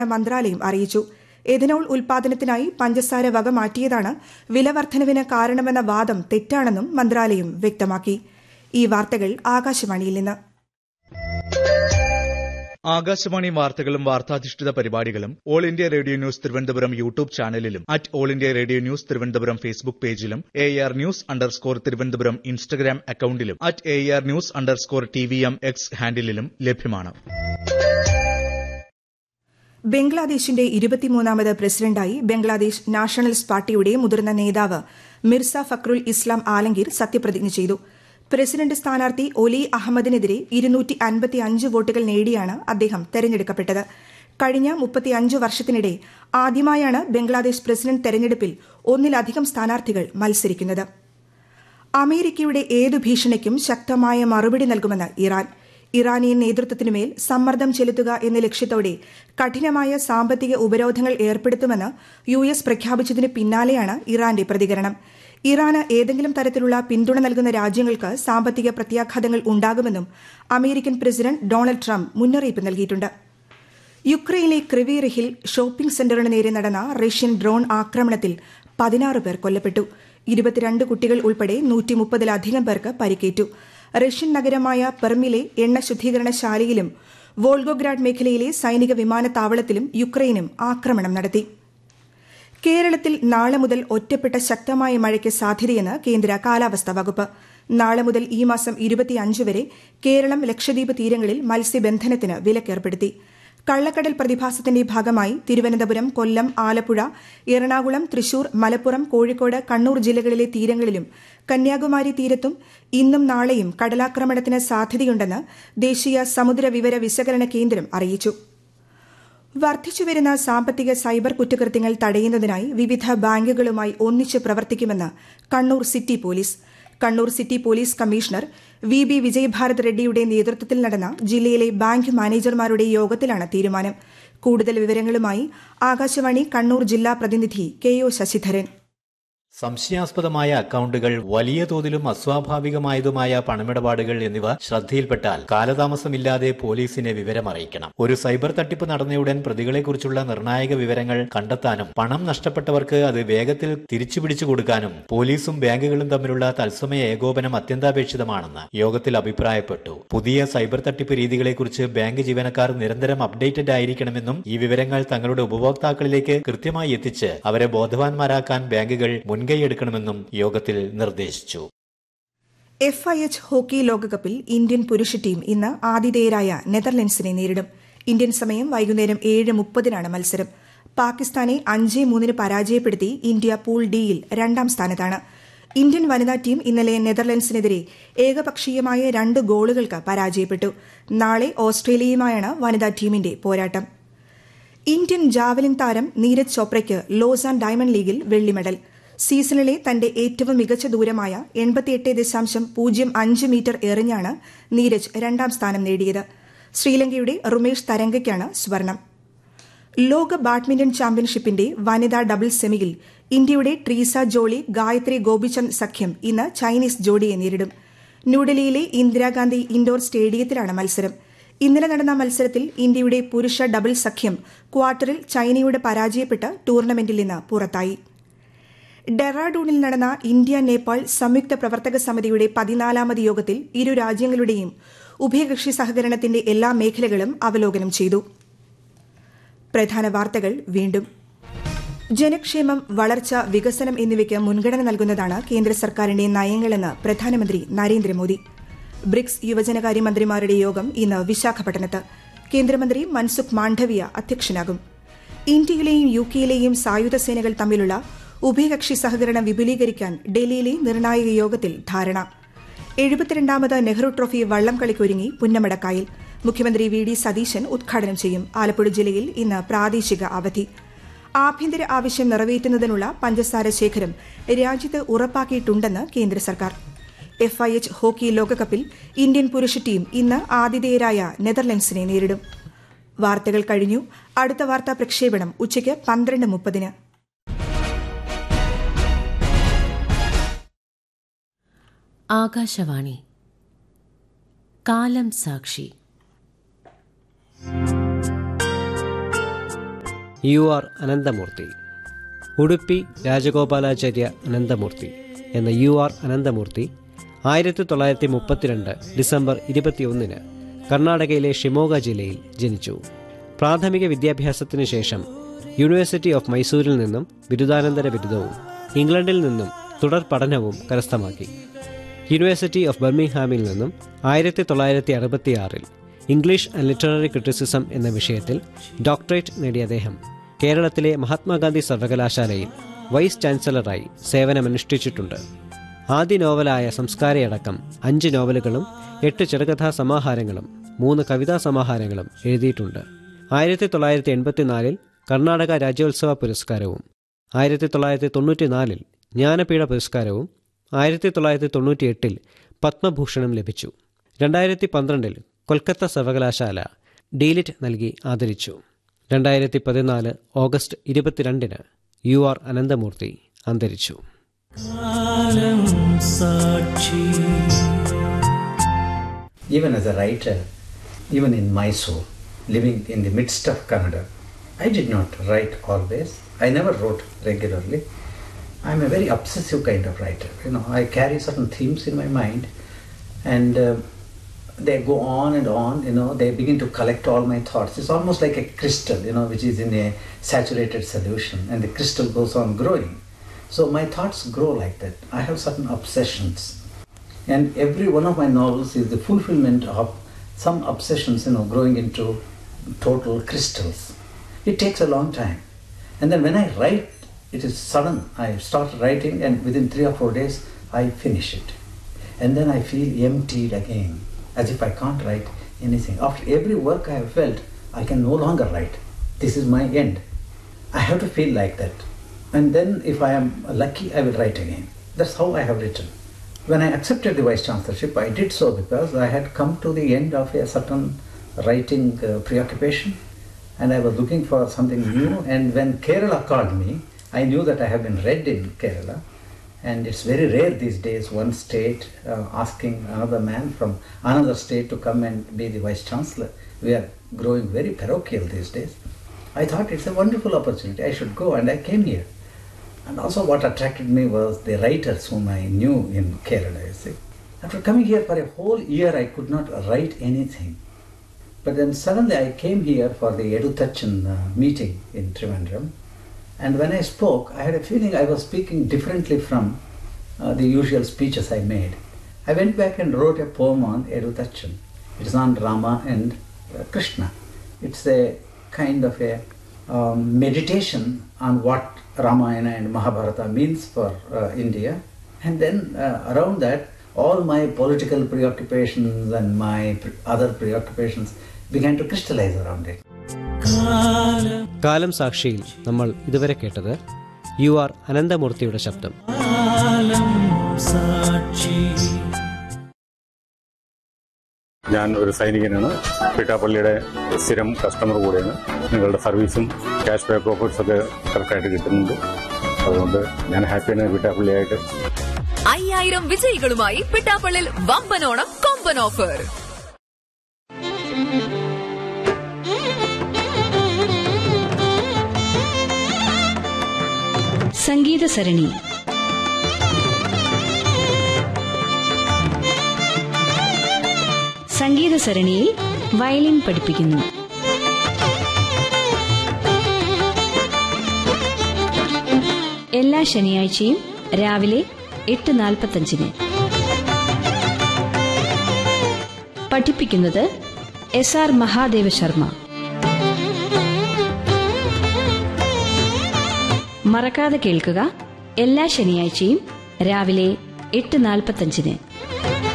മന്ത്രാലയം അറിയിച്ചു എഥനോൾ ഉൽപാദനത്തിനായി പഞ്ചസാര വക മാറ്റിയതാണ് വിലവർദ്ധനവിന് കാരണമെന്ന വാദം തെറ്റാണെന്നും മന്ത്രാലയം വ്യക്തമാക്കി ഈ വാർത്തകൾ ആകാശവാണിയിൽ നിന്ന് ആകാശവാണി വാർത്തകളും വാർത്താധിഷ്ഠിത പരിപാടികളും All India Radio news Thiruvananthapuram YouTube ചാനലിലും at All India Radio news Thiruvananthapuram Facebook പേജിലും A R news underscore Thiruvananthapuram Instagram അക്കൌണ്ടിലും at A R news underscore T V M X ഹാൻഡിലും ലഭ്യമാണ് ബംഗ്ലാദേശിന്റെ ഇരുപത്തിമൂന്നാമത് പ്രസിഡന്റായി ബംഗ്ലാദേശ് നാഷണലിസ്റ്റ് പാർട്ടിയുടെ മുതിർന്ന നേതാവ് മിർസ ഫക്രുൽ ഇസ്ലാം ആലംഗീർ സത്യപ്രതിജ്ഞ ചെയ്തു പ്രസിഡന്റ് സ്ഥാനാർത്ഥി ഒലി അഹമ്മദിനെതിരെ ഇരുന്നൂറ്റി അൻപത്തി അഞ്ച് വോട്ടുകൾ നേടിയാണ് അദ്ദേഹം തെരഞ്ഞെടുക്കപ്പെട്ടത് കഴിഞ്ഞ മുപ്പത്തിയഞ്ച് വർഷത്തിനിടെ ആദ്യമായാണ് ബംഗ്ലാദേശ് പ്രസിഡന്റ് തെരഞ്ഞെടുപ്പിൽ ഒന്നിലധികം സ്ഥാനാർത്ഥികൾ മത്സരിക്കുന്നത് അമേരിക്കയുടെ ഏതു ഭീഷണിക്കും ശക്തമായ മറുപടി നൽകുമെന്ന് ഇറാൻ ഇറാനിയൻ നേതൃത്വത്തിനുമേൽ സമ്മർദ്ദം ചെലുത്തുക എന്ന ലക്ഷ്യത്തോടെ കഠിനമായ സാമ്പത്തിക ഉപരോധങ്ങൾ ഏർപ്പെടുത്തുമെന്ന് യു എസ് പ്രഖ്യാപിച്ചതിന് പിന്നാലെയാണ് ഇറാന്റെ പ്രതികരണം ഇറാന് ഏതെങ്കിലും തരത്തിലുള്ള പിന്തുണ നൽകുന്ന രാജ്യങ്ങൾക്ക് സാമ്പത്തിക പ്രത്യാഘാതങ്ങൾ ഉണ്ടാകുമെന്നും അമേരിക്കൻ പ്രസിഡന്റ് ഡൊണാൾഡ് ട്രംപ് മുന്നറിയിപ്പ് നൽകിയിട്ടുണ്ട് യുക്രൈനിലെ ക്രിവിറിഹിൽ ഷോപ്പിംഗ് സെന്ററിന് നേരെ നടന്ന റഷ്യൻ ഡ്രോൺ ആക്രമണത്തിൽ പതിനാറ് പേർ കൊല്ലപ്പെട്ടു ഇരുപത്തിരണ്ട് കുട്ടികൾ ഉൾപ്പെടെ നൂറ്റി മുപ്പതിലധികം പേർക്ക് പരിക്കേറ്റു റഷ്യൻ നഗരമായ പെർമിലെ എണ്ണ ശുദ്ധീകരണശാലയിലും വോൾഗോഗ്രാഡ് മേഖലയിലെ സൈനിക വിമാനത്താവളത്തിലും യുക്രൈനും ആക്രമണം നടത്തി കേരളത്തിൽ നാളെ മുതൽ ഒറ്റപ്പെട്ട ശക്തമായ മഴയ്ക്ക് സാധ്യതയെന്ന് കേന്ദ്ര കാലാവസ്ഥാ വകുപ്പ് നാളെ മുതൽ ഈ മാസം ഇരുപത്തിയഞ്ച് വരെ കേരളം ലക്ഷദ്വീപ് തീരങ്ങളിൽ മത്സ്യബന്ധനത്തിന് വിലക്കേർപ്പെടുത്തി കള്ളക്കടൽ പ്രതിഭാസത്തിന്റെ ഭാഗമായി തിരുവനന്തപുരം കൊല്ലം ആലപ്പുഴ എറണാകുളം തൃശൂർ മലപ്പുറം കോഴിക്കോട് കണ്ണൂർ ജില്ലകളിലെ തീരങ്ങളിലും കന്യാകുമാരി തീരത്തും ഇന്നും നാളെയും കടലാക്രമണത്തിന് സാധ്യതയുണ്ടെന്ന് ദേശീയ സമുദ്ര വിവര വിശകലന കേന്ദ്രം അറിയിച്ചു വർദ്ധിച്ചുവരുന്ന സാമ്പത്തിക സൈബർ കുറ്റകൃത്യങ്ങൾ തടയുന്നതിനായി വിവിധ ബാങ്കുകളുമായി ഒന്നിച്ച് പ്രവർത്തിക്കുമെന്ന് Kannur city police Kannur city police commissioner V B Vijayabharath റെഡ്ഡിയുടെ നേതൃത്വത്തിൽ നടന്ന ജില്ലയിലെ ബാങ്ക് മാനേജർമാരുടെ യോഗത്തിലാണ് തീരുമാനം കൂടുതൽ വിവരങ്ങളുമായി ആകാശവാണി കണ്ണൂർ ജില്ലാ പ്രതിനിധി കെ ഒ ശശിധരൻ സംശയാസ്പദമായ അക്കൗണ്ടുകൾ വലിയ തോതിലും അസ്വാഭാവികമായതുമായ പണമിടപാടുകൾ എന്നിവ ശ്രദ്ധയിൽപ്പെട്ടാൽ കാലതാമസമില്ലാതെ പോലീസിനെ വിവരമറിയിക്കണം ഒരു സൈബർ തട്ടിപ്പ് നടന്നയുടൻ പ്രതികളെക്കുറിച്ചുള്ള നിർണായക വിവരങ്ങൾ കണ്ടെത്താനും പണം നഷ്ടപ്പെട്ടവർക്ക് അത് വേഗത്തിൽ തിരിച്ചുപിടിച്ചു കൊടുക്കാനും പോലീസും ബാങ്കുകളും തമ്മിലുള്ള തത്സമയ ഏകോപനം അത്യന്താപേക്ഷിതമാണെന്ന് യോഗത്തിൽ അഭിപ്രായപ്പെട്ടു പുതിയ സൈബർ തട്ടിപ്പ് രീതികളെക്കുറിച്ച് ബാങ്ക് ജീവനക്കാർ നിരന്തരം അപ്ഡേറ്റഡ് ആയിരിക്കണമെന്നും ഈ വിവരങ്ങൾ തങ്ങളുടെ ഉപഭോക്താക്കളിലേക്ക് കൃത്യമായി എത്തിച്ച് അവരെ ബോധവാന്മാരാക്കാൻ ബാങ്കുകൾ മുൻകൈയെടുക്കണമെന്നും യോഗത്തിൽ നിർദ്ദേശിച്ചു എഫ് ഐ എച്ച് ഹോക്കി ലോകകപ്പിൽ ഇന്ത്യൻ പുരുഷ ടീം ഇന്ന് ആതിഥേയരായ നെതർലൻഡ്സിനെ നേരിടും ഇന്ത്യൻ സമയം വൈകുന്നേരം ഏഴ് മുപ്പതിനാണ് മത്സരം പാകിസ്ഥാനെ അഞ്ച് മൂന്നിന് പരാജയപ്പെടുത്തി ഇന്ത്യ പൂൾ ഡിയിൽ രണ്ടാം സ്ഥാനത്താണ് ഇന്ത്യൻ വനിതാ ടീം ഇന്നലെ നെതർലൻഡ്സിനെതിരെ ഏകപക്ഷീയമായ രണ്ട് ഗോളുകൾക്ക് പരാജയപ്പെട്ടു നാളെ ഓസ്ട്രേലിയയുമായാണ് വനിതാ ടീമിന്റെ പോരാട്ടം ഇന്ത്യൻ ജാവലിൻ താരം നീരജ് ചോപ്രയ്ക്ക് ലോസാൻ ഡയമണ്ട് ലീഗിൽ വെള്ളി മെഡൽ സീസണിലെ തന്റെ ഏറ്റവും മികച്ച ദൂരമായ എൺപത്തിയെട്ട് ദശാംശം പൂജ്യം അഞ്ച് മീറ്റർ എറിഞ്ഞാണ് നീരജ് രണ്ടാം സ്ഥാനം നേടിയത് ശ്രീലങ്കയുടെ റുമേഷ് തരംഗയ്ക്കാണ് സ്വർണം ലോക ബാഡ്മിന്റൺ ചാമ്പ്യൻഷിപ്പിന്റെ വനിതാ ഡബിൾസ് സെമിയിൽ ഇന്ത്യയുടെ ട്രീസ ജോളി ഗായത്രി ഗോപിചന്ദ് സഖ്യം ഇന്ന് ചൈനീസ് ജോഡിയെ നേരിടും ന്യൂഡൽഹിയിലെ ഇന്ദിരാഗാന്ധി ഇൻഡോർ സ്റ്റേഡിയത്തിലാണ് മത്സരം ഇന്നലെ നടന്ന മത്സരത്തിൽ ഇന്ത്യയുടെ പുരുഷ ഡബിൾ സഖ്യം ക്വാർട്ടറിൽ ചൈനയോട് പരാജയപ്പെട്ട് ടൂർണമെന്റിൽ നിന്ന് പുറത്തായി ഡെറാഡൂണിൽ നടന്ന ഇന്ത്യ നേപ്പാൾ സംയുക്ത പ്രവർത്തക സമിതിയുടെ പതിനാലാമത് യോഗത്തിൽ ഇരു രാജ്യങ്ങളുടെയും ഉഭയകക്ഷി സഹകരണത്തിന്റെ എല്ലാ മേഖലകളും അവലോകനം ചെയ്തു പ്രധാന വാർത്തകൾ വീണ്ടും ജനക്ഷേമം വളർച്ച വികസനം എന്നിവയ്ക്ക് മുൻഗണന നൽകുന്നതാണ് കേന്ദ്ര സർക്കാരിന്റെ നയങ്ങളെന്ന് പ്രധാനമന്ത്രി നരേന്ദ്രമോദി ബ്രിക്സ് യുവജനകാര്യ മന്ത്രിമാരുടെ യോഗം ഇന്ന് വിശാഖപട്ടണത്ത് കേന്ദ്രമന്ത്രി മൻസുഖ് മാണ്ഡവ്യ അധ്യക്ഷനാകും ഇന്ത്യയിലെയും യു കെയിലെയും സായുധ സേനകൾ തമ്മിലുള്ള ഉഭയകക്ഷി സഹകരണം വിപുലീകരിക്കാൻ ഡൽഹിയിലെ നിർണായക യോഗത്തിൽ ധാരണ എഴുപത്തിരണ്ടാമത് നെഹ്റു ട്രോഫി വള്ളം കളിക്കൊരുങ്ങി പുന്നമടക്കായിൽ മുഖ്യമന്ത്രി വി ഡി സതീശൻ ഉദ്ഘാടനം ചെയ്യും ആലപ്പുഴ ജില്ലയിൽ ഇന്ന് പ്രാദേശിക അവധി ആഭ്യന്തര ആവശ്യം നിറവേറ്റുന്നതിനുള്ള പഞ്ചസാര ശേഖരം രാജ്യത്ത് ഉറപ്പാക്കിയിട്ടുണ്ടെന്ന് കേന്ദ്ര സർക്കാർ എഫ് ഐ എച്ച് ഹോക്കി ലോകകപ്പിൽ ഇന്ത്യൻ പുരുഷ ടീം ഇന്ന് ആതിഥേയരായ നെതർലൻഡ്സിനെ നേരിടും വാർത്തകൾ കഴിഞ്ഞു അടുത്ത വാർത്താ പ്രക്ഷേപണം ഉച്ചയ്ക്ക് പന്ത്രണ്ട് മുപ്പതിന് ആകാശവാണി കാലം സാക്ഷി യു ആർ അനന്തമൂർത്തി ഉടുപ്പി രാജഗോപാലാചാര്യ അനന്തമൂർത്തി എന്ന യു ആർ അനന്തമൂർത്തി ആയിരത്തി തൊള്ളായിരത്തി മുപ്പത്തിരണ്ട് ഡിസംബർ ഇരുപത്തിയൊന്നിന് കർണാടകയിലെ ഷിമോഗ ജില്ലയിൽ ജനിച്ചു പ്രാഥമിക വിദ്യാഭ്യാസത്തിനു ശേഷം യൂണിവേഴ്സിറ്റി ഓഫ് മൈസൂരിൽ നിന്നും ബിരുദാനന്തര ബിരുദവും ഇംഗ്ലണ്ടിൽ നിന്നും തുടർ പഠനവും കരസ്ഥമാക്കി യൂണിവേഴ്സിറ്റി ഓഫ് ബർമിംഗ്ഹാമിൽ നിന്നും ആയിരത്തി തൊള്ളായിരത്തി അറുപത്തിയാറിൽ ഇംഗ്ലീഷ് ആൻഡ് ലിറ്റററി ക്രിറ്റിസിസം എന്ന വിഷയത്തിൽ ഡോക്ടറേറ്റ് നേടിയ അദ്ദേഹം കേരളത്തിലെ മഹാത്മാഗാന്ധി സർവകലാശാലയിൽ വൈസ് ചാൻസലറായി സേവനമനുഷ്ഠിച്ചിട്ടുണ്ട് ആദ്യ നോവലായ സംസ്കാരയടക്കം അഞ്ച് നോവലുകളും എട്ട് ചെറുകഥാ സമാഹാരങ്ങളും മൂന്ന് കവിതാ സമാഹാരങ്ങളും എഴുതിയിട്ടുണ്ട് ആയിരത്തി തൊള്ളായിരത്തി എൺപത്തിനാലിൽ കർണാടക രാജ്യോത്സവ പുരസ്കാരവും ആയിരത്തി തൊള്ളായിരത്തി തൊണ്ണൂറ്റിനാലിൽ ജ്ഞാനപീഠ പുരസ്കാരവും ആയിരത്തി തൊള്ളായിരത്തി തൊണ്ണൂറ്റിയെട്ടിൽ പത്മഭൂഷണം ലഭിച്ചു രണ്ടായിരത്തി പന്ത്രണ്ടിൽ കൊൽക്കത്ത സർവകലാശാല ഡീലിറ്റ് നൽകി ആദരിച്ചു രണ്ടായിരത്തി പതിനാല് ഓഗസ്റ്റ് ഇരുപത്തിരണ്ടിന് യു ആർ അനന്തമൂർത്തി അന്തരിച്ചു Even as a writer, even in Mysore, living in the midst of Kannada, I did not write always. I never wrote regularly. I'm a very obsessive kind of writer. You know, I carry certain themes in my mind, and uh, they go on and on. You know, they begin to collect all my thoughts. It's almost like a crystal, you know, which is in a saturated solution, and the crystal goes on growing. So my thoughts grow like that. I have certain obsessions and every one of my novels is the fulfillment of some obsessions you know growing into total crystals it takes a long time and then when i write it is sudden i start writing and within 3 or 4 days i finish it and then i feel emptied again as if i can't write anything after every work i have felt i can no longer write this is my end i have to feel like that and then if i am lucky i will write again that's how i have written when I accepted the vice chancellorship, I did so because I had come to the end of a certain writing uh, preoccupation and I was looking for something new. And when Kerala called me, I knew that I have been read in Kerala. And it's very rare these days, one state uh, asking another man from another state to come and be the vice chancellor. We are growing very parochial these days. I thought it's a wonderful opportunity. I should go, and I came here. And also, what attracted me was the writers whom I knew in Kerala. You see, after coming here for a whole year, I could not write anything. But then suddenly, I came here for the Edutachan uh, meeting in Trivandrum, and when I spoke, I had a feeling I was speaking differently from uh, the usual speeches I made. I went back and wrote a poem on Edutachan. It's on Rama and uh, Krishna. It's a kind of a um, meditation on what Ramayana and Mahabharata means for uh, India. And then uh, around that, all my political preoccupations and my pre- other preoccupations began to crystallize around it. കാലം സാക്ഷിയിൽ നമ്മൾ ഇതുവരെ കേട്ടത് you are അനന്തമൂർത്തിയുടെ ശബ്ദം ഞാൻ ഒരു സൈനികനാണ് പിട്ടാപ്പള്ളിയുടെ സ്ഥിരം customer കൂടെയാണ് നിങ്ങളുടെ സർവീസും ക്യാഷ് ബാക്ക് ഓഫേഴ്സ് ഒക്കെ കറക്റ്റായിട്ട് കിട്ടുന്നുണ്ട് അതുകൊണ്ട് ഞാൻ ഹാപ്പിയാണ് പിട്ടാപ്പള്ളിയായിട്ട് അയ്യായിരം വിജയികളുമായി പിട്ടാപ്പള്ളിൽ വമ്പനോണം കൊമ്പൻ ഓഫർ സംഗീത സരണി സംഗീത സരണിയിൽ വയലിൻ പഠിപ്പിക്കുന്നു എല്ലാ ശനിയാഴ്ചയും രാവിലെ എട്ട് നാൽപ്പത്തഞ്ചിന് പഠിപ്പിക്കുന്നത് എസ് ആർ മഹാദേവ ശർമ്മ മറക്കാതെ കേൾക്കുക എല്ലാ ശനിയാഴ്ചയും രാവിലെ എട്ട് നാൽപ്പത്തഞ്ചിന്